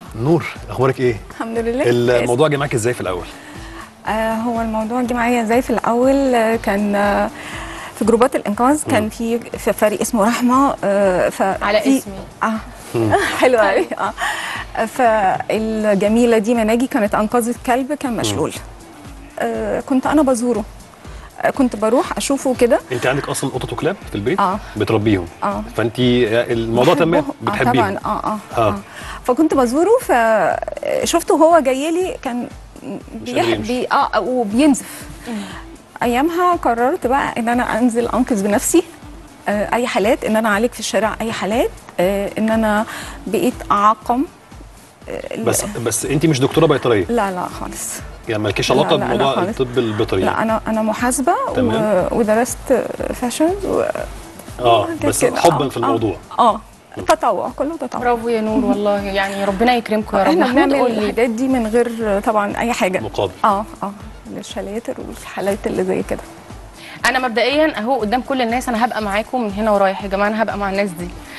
نور اخبارك ايه الحمد لله الموضوع جه معاك ازاي في الاول آه هو الموضوع جه معايا ازاي في الاول آه، كان آه في جروبات الانقاذ كان في في فريق اسمه رحمه آه ف على في- اسمي. اه حلوه قوي اه فالجميله دي مناجي كانت انقذت كلب كان مشلول آه كنت انا بزوره آه كنت بروح اشوفه كده انت عندك اصلا قطط وكلاب في البيت آه. بتربيهم اه فانت الموضوع تمام بحبهم. بتحبيهم اه طبعا اه اه, آه. آه. فكنت بزوره فشفته وهو جاي لي كان مش قادر يمشي. بي اه وبينزف ايامها قررت بقى ان انا انزل انقذ بنفسي آه اي حالات ان انا اعالج في الشارع اي حالات آه ان انا بقيت اعقم آه بس بس انت مش دكتوره بيطريه لا لا خالص يعني مالكيش لا، علاقه لا، لا بموضوع خالص. الطب البيطري لا انا انا محاسبه تمام. و... ودرست فاشن و... اه كانت بس كده. حبا آه، في الموضوع اه, آه. تطوع كله تطوع برافو يا نور والله يعني ربنا يكرمكم يا رب احنا محمود بنعمل قول لي الحاجات دي من غير طبعا اي حاجه مقابل اه اه للشلاتر والحالات اللي زي كده انا مبدئيا اهو قدام كل الناس انا هبقى معاكم من هنا ورايح يا جماعه انا هبقى مع الناس دي